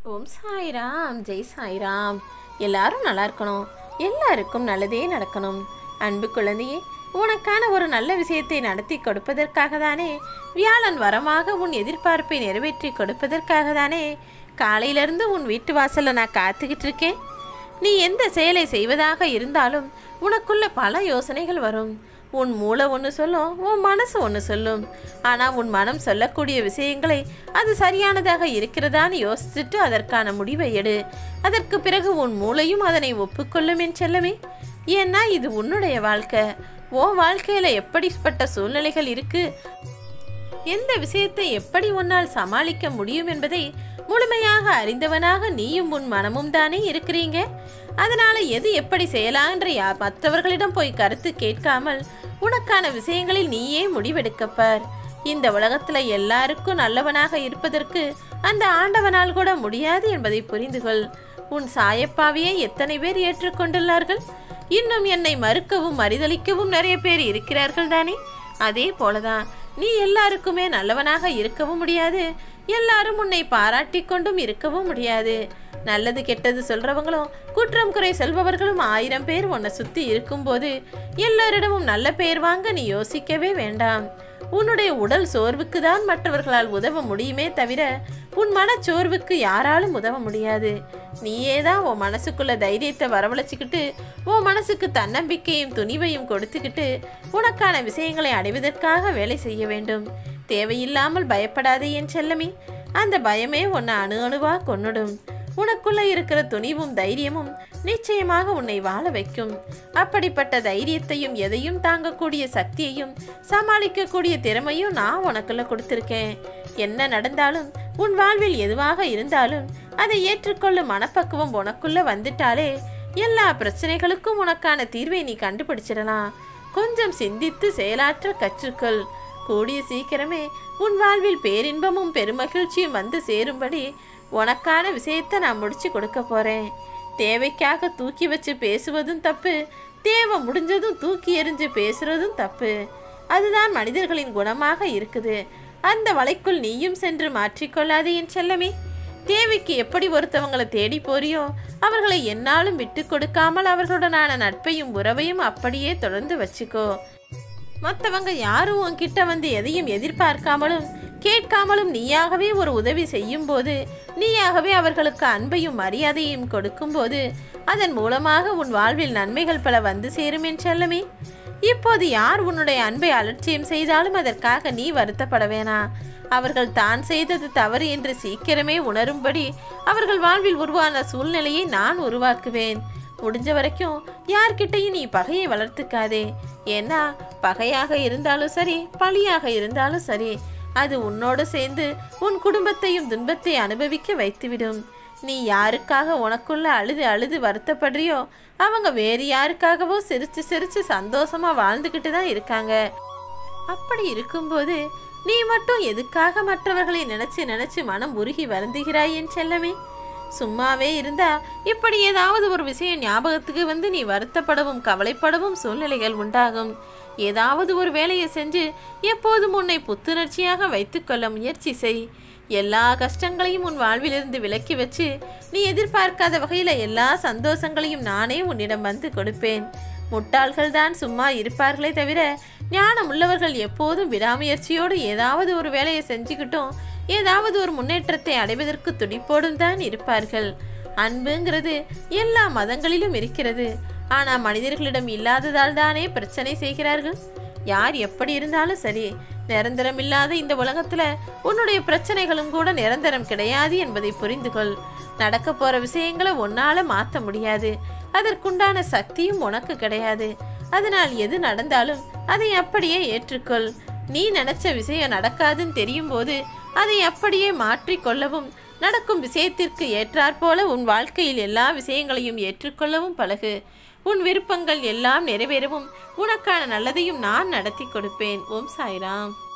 ஓம் சாய்ராம் ஜெய் சாய்ராம் எல்லாரும் நல்லா இருக்கணும் எல்லாருக்கும் நல்லதே நடக்கணும் அன்பு குழந்தையே உனக்கான ஒரு நல்ல விஷயத்தை நடத்தி கொடுப்பதற்காக தானே வியாழன் வரமாக உன் எதிர்பார்ப்பை நிறைவேற்றி கொடுப்பதற்காக தானே காலையிலிருந்து உன் வீட்டு வாசல்ல நான் காத்துக்கிட்டு இருக்கேன் நீ எந்த செயலை செய்வதாக இருந்தாலும் உனக்குள்ள பல யோசனைகள் வரும் உன் மூளை ஒன்று சொல்லும் உன் மனசு ஒன்று சொல்லும் ஆனால் உன் மனம் சொல்லக்கூடிய விஷயங்களை அது சரியானதாக இருக்கிறதான்னு யோசிச்சுட்டு அதற்கான முடிவை எடு அதற்கு பிறகு உன் மூளையும் அதனை ஒப்புக்கொள்ளும் என் செல்லமே ஏன்னா இது உன்னுடைய வாழ்க்கை உன் வாழ்க்கையில் எப்படிப்பட்ட சூழ்நிலைகள் இருக்கு எந்த விஷயத்தை எப்படி உன்னால் சமாளிக்க முடியும் என்பதை முழுமையாக அறிந்தவனாக நீயும் உன் மனமும் தானே இருக்கிறீங்க அதனால எது எப்படி செய்யலாம் என்ற யா- மற்றவர்களிடம் போய் கருத்து கேட்காமல் உனக்கான விஷயங்களில் நீயே முடிவெடுக்கப்பார் இந்த உலகத்துல எல்லாருக்கும் நல்லவனாக இருப்பதற்கு அந்த ஆண்டவனால் கூட முடியாது என்பதை புரிந்து கொள் உன் சாயப்பாவையே எத்தனை பேர் ஏற்றுக்கொண்டுள்ளார்கள் இன்னும் என்னை மறுக்கவும் மறுதளிக்கவும் நிறைய பேர் இருக்கிறார்கள் தானே அதே போலதான் நீ எல்லாருக்குமே நல்லவனாக இருக்கவும் முடியாது எல்லாரும் உன்னை பாராட்டிக் கொண்டும் இருக்கவும் முடியாது நல்லது கெட்டது சொல்றவங்களும் குற்றம் குறை சொல்பவர்களும் ஆயிரம் பேர் உன்னை சுத்தி இருக்கும்போது எல்லாரிடமும் நல்ல பேர் வாங்க நீ யோசிக்கவே வேண்டாம் உன்னுடைய உடல் சோர்வுக்கு தான் மற்றவர்களால் உதவ முடியுமே தவிர உன் மனச்சோர்வுக்கு யாராலும் உதவ முடியாது நீயே தான் உன் மனசுக்குள்ள தைரியத்தை வரவழைச்சிக்கிட்டு உன் மனசுக்கு தன்னம்பிக்கையும் துணிவையும் கொடுத்துக்கிட்டு உனக்கான விஷயங்களை அடைவதற்காக வேலை செய்ய வேண்டும் தேவையில்லாமல் பயப்படாதே என் செல்லமே அந்த பயமே உன்னை அணு அணுவா கொன்னுடும் உனக்குள்ள இருக்கிற துணிவும் தைரியமும் நிச்சயமாக உன்னை வாழ வைக்கும் அப்படிப்பட்ட தைரியத்தையும் எதையும் தாங்கக்கூடிய சக்தியையும் சமாளிக்கக்கூடிய திறமையும் நான் உனக்குள்ள கொடுத்துருக்கேன் என்ன நடந்தாலும் உன் வாழ்வில் எதுவாக இருந்தாலும் அதை ஏற்றுக்கொள்ளும் மனப்பக்குவம் உனக்குள்ள வந்துட்டாலே எல்லா பிரச்சனைகளுக்கும் உனக்கான தீர்வை நீ கண்டுபிடிச்சிடலாம் கொஞ்சம் சிந்தித்து செயலாற்ற கற்றுக்கொள் கூடிய சீக்கிரமே உன் வாழ்வில் பேரின்பமும் பெருமகிழ்ச்சியும் வந்து சேரும்படி உனக்கான விஷயத்தை நான் முடிச்சு கொடுக்க போறேன் தேவைக்காக தூக்கி வச்சு பேசுவதும் தப்பு தேவை முடிஞ்சதும் தூக்கி எறிஞ்சு பேசுறதும் தப்பு அதுதான் மனிதர்களின் குணமாக இருக்குது அந்த வலைக்குள் நீயும் சென்று மாற்றிக்கொள்ளாதே என் செல்லமே தேவைக்கு எப்படி ஒருத்தவங்களை தேடி போறியோ அவர்களை என்னாலும் விட்டு கொடுக்காமல் அவர்களுடனான நட்பையும் உறவையும் அப்படியே தொடர்ந்து வச்சுக்கோ மற்றவங்க யாரும் உன்கிட்ட வந்து எதையும் எதிர்பார்க்காமலும் கேட்காமலும் நீயாகவே ஒரு உதவி செய்யும் போது நீயாகவே அவர்களுக்கு அன்பையும் மரியாதையும் கொடுக்கும்போது அதன் மூலமாக உன் வாழ்வில் நன்மைகள் பல வந்து சேரும் என் செல்லமே இப்போது யார் உன்னுடைய அன்பை அலட்சியம் செய்தாலும் அதற்காக நீ வருத்தப்பட வேணாம் அவர்கள் தான் செய்தது தவறு என்று சீக்கிரமே உணரும்படி அவர்கள் வாழ்வில் உருவான சூழ்நிலையை நான் உருவாக்குவேன் முடிஞ்ச வரைக்கும் யார்கிட்டயும் நீ பகையை வளர்த்துக்காதே ஏன்னா பகையாக இருந்தாலும் சரி பழியாக இருந்தாலும் சரி அது உன்னோடு சேர்ந்து உன் குடும்பத்தையும் துன்பத்தை அனுபவிக்க வைத்துவிடும் நீ யாருக்காக உனக்குள்ள அழுது அழுது வருத்தப்படுறியோ அவங்க வேறு யாருக்காகவோ சிரிச்சு சிரிச்சு சந்தோஷமா வாழ்ந்துக்கிட்டு தான் இருக்காங்க அப்படி இருக்கும்போது நீ மட்டும் எதுக்காக மற்றவர்களை நினைச்சு நினைச்சு மனம் உருகி வருந்துகிறாய் என் செல்லமே சும்மாவே இருந்தா இப்படி ஏதாவது ஒரு விஷயம் ஞாபகத்துக்கு வந்து நீ வருத்தப்படவும் கவலைப்படவும் சூழ்நிலைகள் உண்டாகும் ஏதாவது ஒரு வேலையை செஞ்சு எப்போதும் உன்னை புத்துணர்ச்சியாக வைத்துக்கொள்ள முயற்சி செய் எல்லா கஷ்டங்களையும் உன் வாழ்விலிருந்து விலக்கி வச்சு நீ எதிர்பார்க்காத வகையில் எல்லா சந்தோஷங்களையும் நானே உன்னிடம் வந்து கொடுப்பேன் முட்டாள்கள் தான் சும்மா இருப்பார்களே தவிர ஞானம் உள்ளவர்கள் எப்போதும் விடாமுயற்சியோடு ஏதாவது ஒரு வேலையை செஞ்சுக்கிட்டும் ஏதாவது ஒரு முன்னேற்றத்தை அடைவதற்கு துடிப்போடும் தான் இருப்பார்கள் அன்புங்கிறது எல்லா மதங்களிலும் இருக்கிறது ஆனா மனிதர்களிடம் இல்லாததால் தானே பிரச்சனை செய்கிறார்கள் யார் எப்படி இருந்தாலும் சரி நிரந்தரம் இல்லாத இந்த உலகத்துல உன்னுடைய பிரச்சனைகளும் கூட நிரந்தரம் கிடையாது என்பதை புரிந்து கொள் நடக்க போற விஷயங்களை உன்னால மாத்த முடியாது அதற்குண்டான சக்தியும் உனக்கு கிடையாது அதனால் எது நடந்தாலும் அதை அப்படியே ஏற்றுக்கொள் நீ நினைச்ச விஷயம் நடக்காதுன்னு தெரியும் போது அதை அப்படியே மாற்றிக் கொள்ளவும் நடக்கும் விஷயத்திற்கு ஏற்றாற்போல உன் வாழ்க்கையில் எல்லா விஷயங்களையும் ஏற்றுக்கொள்ளவும் பழகு உன் விருப்பங்கள் எல்லாம் நிறைவேறவும் உனக்கான நல்லதையும் நான் நடத்தி கொடுப்பேன் ஓம் சாய்ராம்